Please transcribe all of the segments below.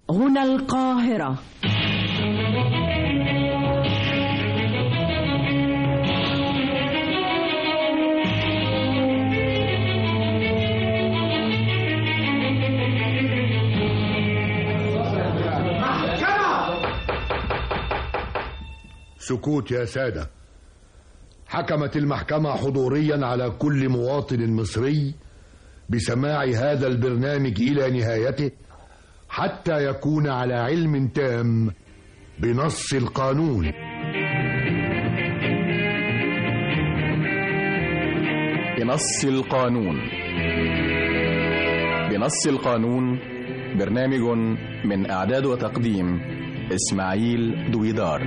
هنا القاهرة سكوت يا سادة حكمت المحكمة حضوريا على كل مواطن مصري بسماع هذا البرنامج إلى نهايته حتى يكون على علم تام بنص القانون بنص القانون بنص القانون برنامج من إعداد وتقديم إسماعيل دويدار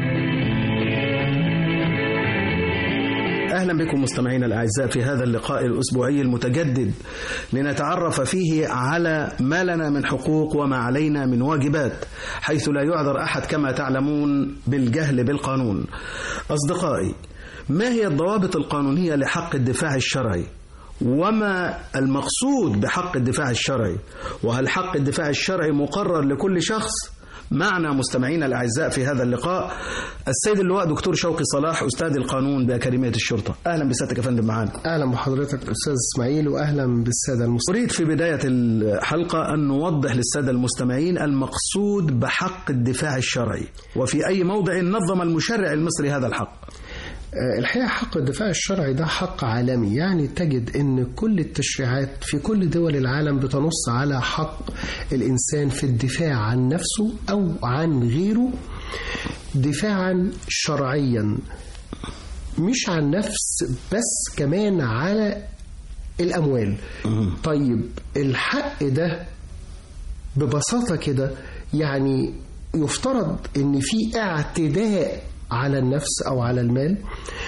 أهلا بكم مستمعينا الأعزاء في هذا اللقاء الأسبوعي المتجدد لنتعرف فيه على ما لنا من حقوق وما علينا من واجبات حيث لا يعذر أحد كما تعلمون بالجهل بالقانون أصدقائي ما هي الضوابط القانونية لحق الدفاع الشرعي وما المقصود بحق الدفاع الشرعي وهل حق الدفاع الشرعي مقرر لكل شخص معنا مستمعينا الاعزاء في هذا اللقاء السيد اللواء دكتور شوقي صلاح استاذ القانون باكاديميه الشرطه اهلا بسيادتك يا فندم معانا اهلا بحضرتك استاذ اسماعيل واهلا بالساده المستمعين اريد في بدايه الحلقه ان نوضح للساده المستمعين المقصود بحق الدفاع الشرعي وفي اي موضع نظم المشرع المصري هذا الحق الحقيقة حق الدفاع الشرعي ده حق عالمي يعني تجد ان كل التشريعات في كل دول العالم بتنص على حق الإنسان في الدفاع عن نفسه أو عن غيره دفاعا شرعيا مش عن نفس بس كمان على الأموال طيب الحق ده ببساطة كده يعني يفترض ان في اعتداء على النفس او على المال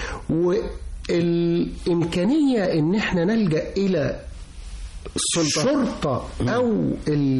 والامكانيه ان احنا نلجا الى الشرطة أو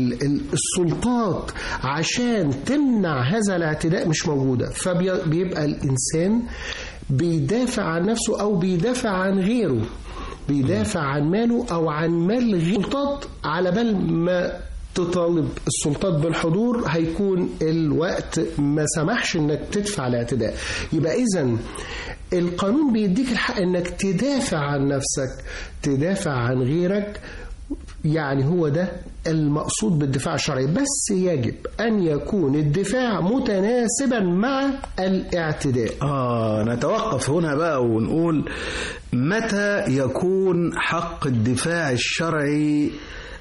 السلطات عشان تمنع هذا الاعتداء مش موجودة فبيبقى الإنسان بيدافع عن نفسه أو بيدافع عن غيره بيدافع عن ماله أو عن مال غير السلطات على بال ما تطالب السلطات بالحضور هيكون الوقت ما سمحش انك تدفع الاعتداء يبقى اذا القانون بيديك الحق انك تدافع عن نفسك تدافع عن غيرك يعني هو ده المقصود بالدفاع الشرعي بس يجب أن يكون الدفاع متناسبا مع الاعتداء آه نتوقف هنا بقى ونقول متى يكون حق الدفاع الشرعي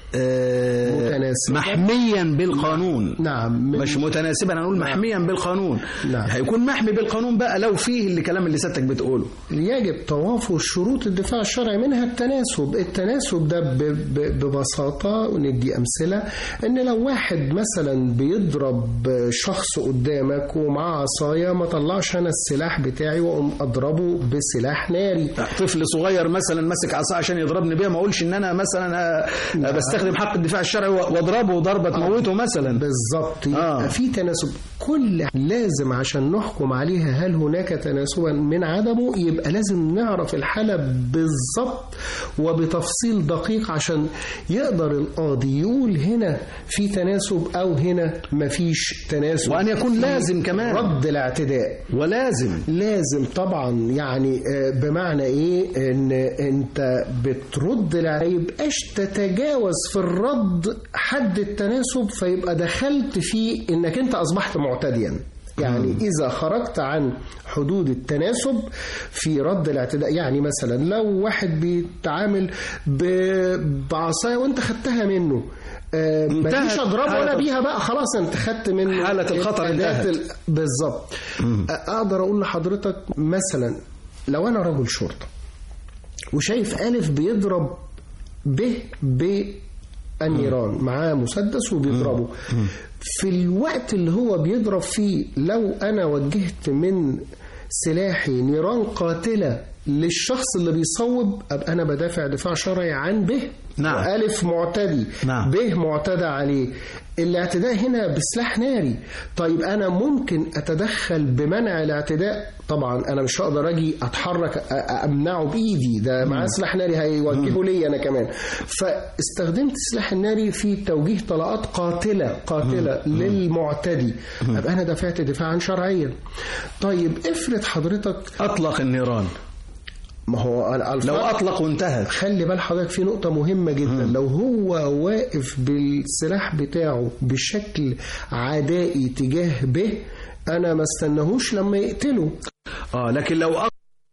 متناسبا محميا بالقانون نعم مش متناسبا هنقول محميا بالقانون نعم. هيكون محمي بالقانون بقى لو فيه الكلام اللي سيادتك بتقوله يجب توافر شروط الدفاع الشرعي منها التناسب التناسب ده ب- ب- ببساطة وندي أمثلة إن لو واحد مثلا بيضرب شخص قدامك ومعاه عصاية ما طلعش أنا السلاح بتاعي وأقوم أضربه بسلاح ناري طفل صغير مثلا ماسك عصا عشان يضربني بيها ما اقولش ان انا مثلا آه، آه، بستخدم حق الدفاع الشرعي واضربه ضربه تموته مثلا بالظبط يبقى آه. في تناسب كل لازم عشان نحكم عليها هل هناك تناسبا من عدمه يبقى لازم نعرف الحالة بالظبط وبتفصيل دقيق عشان يقدر القاضي يقول هنا في تناسب او هنا مفيش تناسب وأن يكون في لازم كمان. رد الاعتداء ولازم لازم طبعا يعني آه، بمعنى ايه ان انت بترد لا يبقاش تتجاوز في الرد حد التناسب فيبقى دخلت في انك انت اصبحت معتديا يعني إذا خرجت عن حدود التناسب في رد الاعتداء يعني مثلا لو واحد بيتعامل ب- بعصاية وانت خدتها منه آه، ما انتهت تجيش اضربه حالة- ولا بيها بقى خلاص انت خدت منه حالة الخطر الأداة انتهت. ال- بالظبط اقدر اقول لحضرتك مثلا لو انا رجل شرطه وشايف الف بيضرب ب بالنيران معاه مسدس وبيضربه في الوقت اللي هو بيضرب فيه لو انا وجهت من سلاحي نيران قاتله للشخص اللي بيصوب ابقى انا بدافع دفاع شرعي عن به نعم. والف معتدي نعم. به معتدى عليه الاعتداء هنا بسلاح ناري طيب انا ممكن اتدخل بمنع الاعتداء طبعا انا مش هقدر اجي اتحرك أ- أ- امنعه بايدي ده معاه سلاح ناري هيوجهه لي انا كمان فاستخدمت السلاح الناري في توجيه طلقات قاتله قاتله للمعتدي ابقى انا دفعت دفاعا شرعيا طيب افرض حضرتك أطلق النيران ما هو الفرق- لو أطلق وانتهت خلي بال حضرتك في نقطة مهمة جدا لو هو واقف بالسلاح بتاعه بشكل عدائي تجاه به أنا ما استناهوش لما يقتله آه لكن لو أطلق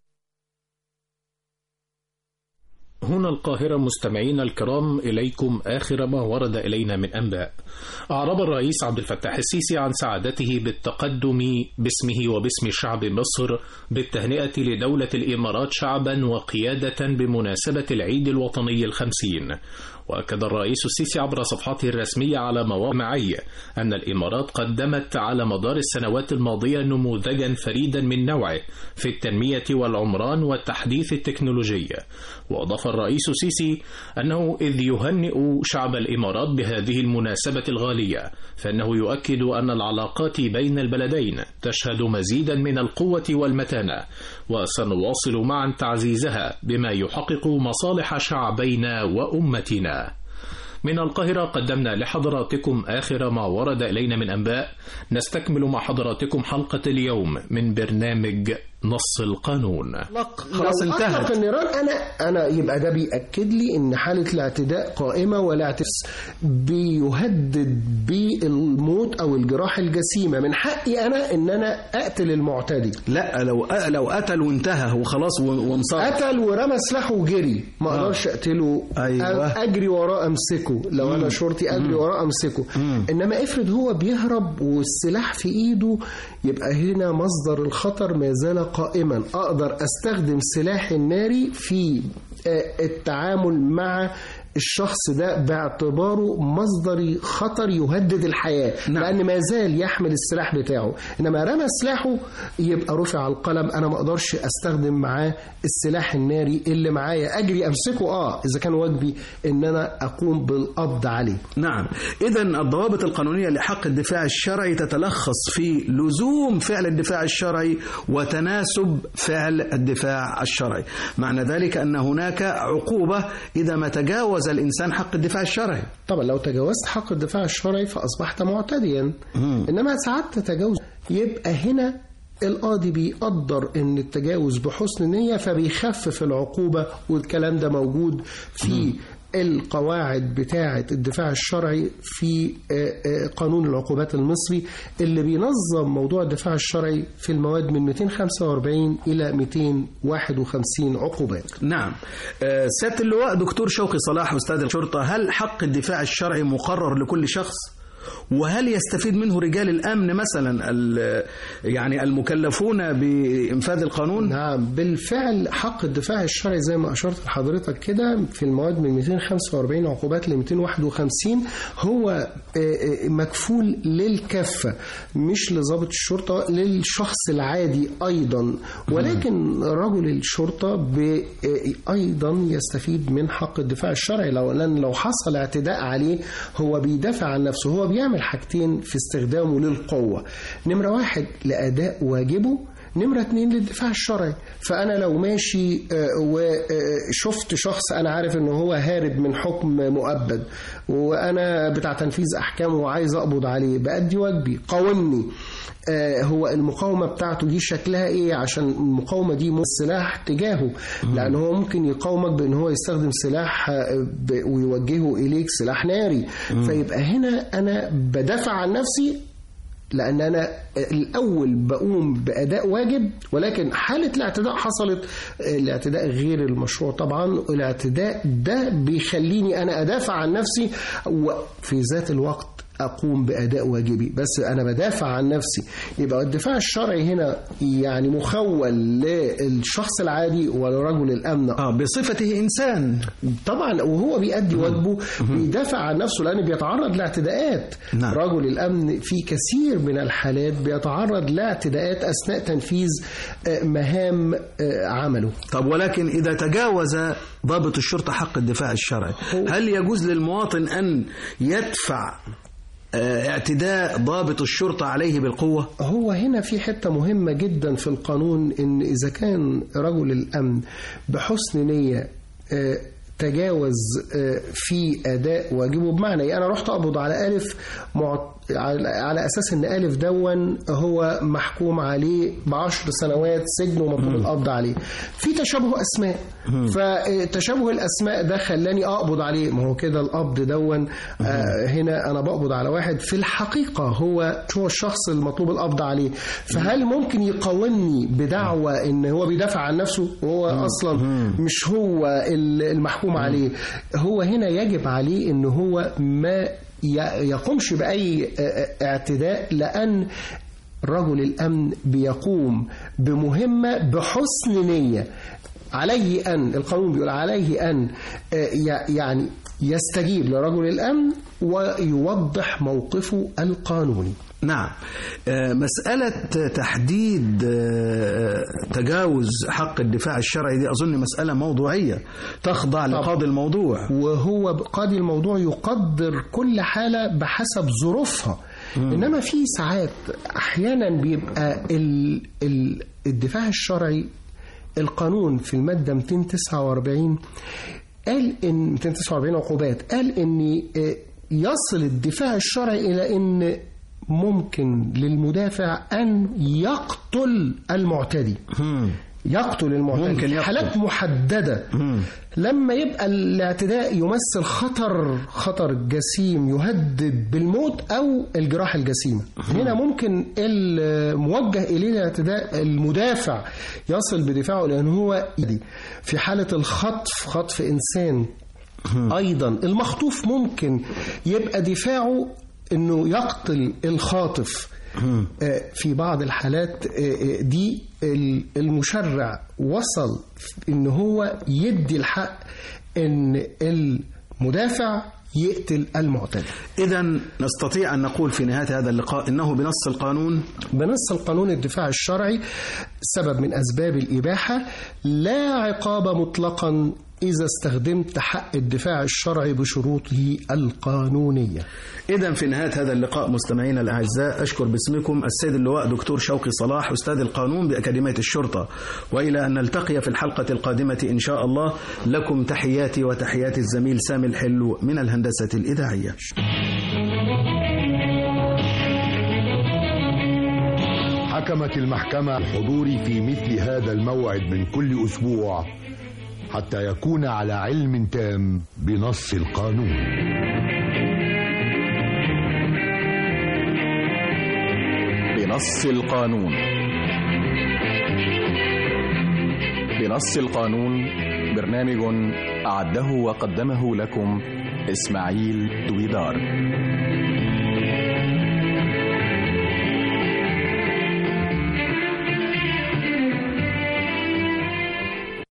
هنا القاهرة مستمعينا الكرام إليكم آخر ما ورد إلينا من أنباء أعرب الرئيس عبد الفتاح السيسي عن سعادته بالتقدم باسمه وباسم شعب مصر بالتهنئة لدولة الإمارات شعبا وقيادة بمناسبة العيد الوطني الخمسين وأكد الرئيس السيسي عبر صفحته الرسمية على مواقع معي أن الإمارات قدمت على مدار السنوات الماضية نموذجا فريدا من نوعه في التنمية والعمران والتحديث التكنولوجي وأضاف الرئيس السيسي أنه إذ يهنئ شعب الإمارات بهذه المناسبة الغالية فإنه يؤكد أن العلاقات بين البلدين تشهد مزيدا من القوة والمتانة وسنواصل معا تعزيزها بما يحقق مصالح شعبينا وأمتنا من القاهرة قدمنا لحضراتكم آخر ما ورد إلينا من أنباء نستكمل مع حضراتكم حلقة اليوم من برنامج نص القانون خلاص لو انتهت. أطلق النيران أنا أنا يبقى ده بيأكد لي إن حالة الاعتداء قائمة والاعتداء بيهدد بالموت أو الجراح الجسيمة من حقي أنا إن أنا أقتل المعتدي لا لو لو قتل وانتهى وخلاص وانصرف قتل ورمى سلاحه وجري ما اقدرش اقتله أيوة. أ- اجري وراه امسكه لو انا شرطي اجري وراه امسكه انما افرض هو بيهرب والسلاح في ايده يبقى هنا مصدر الخطر ما زال قائما اقدر استخدم سلاحي الناري في آه، التعامل مع الشخص ده باعتباره مصدر خطر يهدد الحياة نعم. لأن ما زال يحمل السلاح بتاعه إنما رمى سلاحه يبقى رفع القلم أنا ما أقدرش أستخدم معاه السلاح الناري اللي معايا أجري أمسكه آه إذا كان واجبي إن أنا أقوم بالقبض عليه نعم إذا الضوابط القانونية لحق الدفاع الشرعي تتلخص في لزوم فعل الدفاع الشرعي وتناسب فعل الدفاع الشرعي معنى ذلك أن هناك عقوبة إذا ما تجاوز الإنسان حق الدفاع الشرعي طبعا لو تجاوزت حق الدفاع الشرعي فأصبحت معتديا إنما ساعات تتجاوز يبقى هنا القاضي بيقدر ان التجاوز بحسن نية فبيخفف العقوبة والكلام ده موجود في القواعد بتاعة الدفاع الشرعي في آه، آه، قانون العقوبات المصري اللي بينظم موضوع الدفاع الشرعي في المواد من 245 إلى 251 عقوبات نعم آه، سيادة اللواء دكتور شوقي صلاح أستاذ الشرطة هل حق الدفاع الشرعي مقرر لكل شخص؟ وهل يستفيد منه رجال الأمن مثلا ال- يعني المكلفون بإنفاذ القانون؟ نعم بالفعل حق الدفاع الشرعي زي ما أشرت لحضرتك كده في المواد من 245 عقوبات ل 251 هو آه، آه، مكفول للكافة مش لضابط الشرطة للشخص العادي أيضا ولكن رجل الشرطة ب- آه، أيضا يستفيد من حق الدفاع الشرعي لو لأن لو حصل اعتداء عليه هو بيدافع عن نفسه هو بيعمل حاجتين في استخدامه للقوة نمرة واحد لأداء واجبه نمرة اتنين للدفاع الشرعي فأنا لو ماشي آه، وشفت شخص أنا عارف إن هو هارب من حكم مؤبد وأنا بتاع تنفيذ أحكامه وعايز أقبض عليه بأدي واجبي قاومني آه، هو المقاومة بتاعته دي شكلها ايه عشان المقاومة دي مش سلاح تجاهه لان هو ممكن يقاومك بان هو يستخدم سلاح آه، ب- ويوجهه اليك سلاح ناري فيبقى هنا انا بدافع عن نفسي لان انا الاول بقوم باداء واجب ولكن حاله الاعتداء حصلت الاعتداء غير المشروع طبعا الاعتداء ده بيخليني انا ادافع عن نفسي وفي ذات الوقت اقوم باداء واجبي بس انا بدافع عن نفسي يبقى الدفاع الشرعي هنا يعني مخول للشخص العادي ولرجل الامن آه بصفته إنسان طبعا وهو بيأدي واجبه بيدافع عن نفسه لأنه بيتعرض لاعتداءات نعم. رجل الأمن في كثير من الحالات بيتعرض لاعتداءات أثناء تنفيذ آه، مهام آه، عمله طب ولكن إذا تجاوز ضابط الشرطة حق الدفاع الشرعي هل يجوز للمواطن أن يدفع آه، اعتداء ضابط الشرطة عليه بالقوة هو هنا في حتة مهمة جدا في القانون إن إذا كان رجل الأمن بحسن نية آه، تجاوز آه، في أداء واجبه بمعنى إيه؟ أنا رحت أقبض على ألف معت... على على أساس إن ألف دون هو محكوم عليه بعشر سنوات سجن ومطلوب القبض عليه في تشابه أسماء فتشابه الأسماء ده خلاني أقبض عليه ما هو كده القبض دون آه، هنا أنا بقبض على واحد في الحقيقة هو هو الشخص المطلوب القبض عليه فهل ممكن يقاومني بدعوى إن هو بيدافع عن نفسه وهو أصلا مش هو ال- المحكوم عليه هو هنا يجب عليه إن هو ما ي- يقومش بأي آه، آه، اعتداء لأن رجل الأمن بيقوم بمهمة بحسن نية عليه أن القانون بيقول عليه أن آه، ي- يعني يستجيب لرجل الأمن ويوضح موقفه القانوني نعم آه، مسألة تحديد آه، تجاوز حق الدفاع الشرعي دي أظن مسألة موضوعية تخضع لقاضي الموضوع وهو قاضي الموضوع يقدر كل حالة بحسب ظروفها إنما في ساعات أحيانا بيبقى ال ال الدفاع الشرعي القانون في المادة 249 قال إن 249 عقوبات قال إن آه، يصل الدفاع الشرعي إلى إن ممكن للمدافع أن يقتل المعتدي يقتل المعتدي ممكن في يقتل. حالات محددة لما يبقى الاعتداء يمثل خطر خطر جسيم يهدد بالموت أو الجراحة الجسيمة هنا ممكن الموجه إليه الاعتداء المدافع يصل بدفاعه لأن هو يدي. في حالة الخطف خطف إنسان أيضا المخطوف ممكن يبقى دفاعه أنه يقتل الخاطف آه، في بعض الحالات آه، آه، دي ال- المشرع وصل ان هو يدي الحق ان المدافع يقتل المعتدي إذا نستطيع أن نقول في نهاية هذا اللقاء إنه بنص القانون بنص القانون الدفاع الشرعي سبب من أسباب الإباحة لا عقاب مطلقا إذا استخدمت حق الدفاع الشرعي بشروطه القانونية إذا في نهاية هذا اللقاء مستمعينا الأعزاء أشكر باسمكم السيد اللواء دكتور شوقي صلاح أستاذ القانون بأكاديمية الشرطة وإلى أن نلتقي في الحلقة القادمة إن شاء الله لكم تحياتي وتحيات الزميل سامي الحلو من الهندسة الإذاعية حكمت المحكمة الحضور في مثل هذا الموعد من كل أسبوع حتى يكون على علم تام بنص القانون بنص القانون بنص القانون برنامج أعده وقدمه لكم إسماعيل دويدار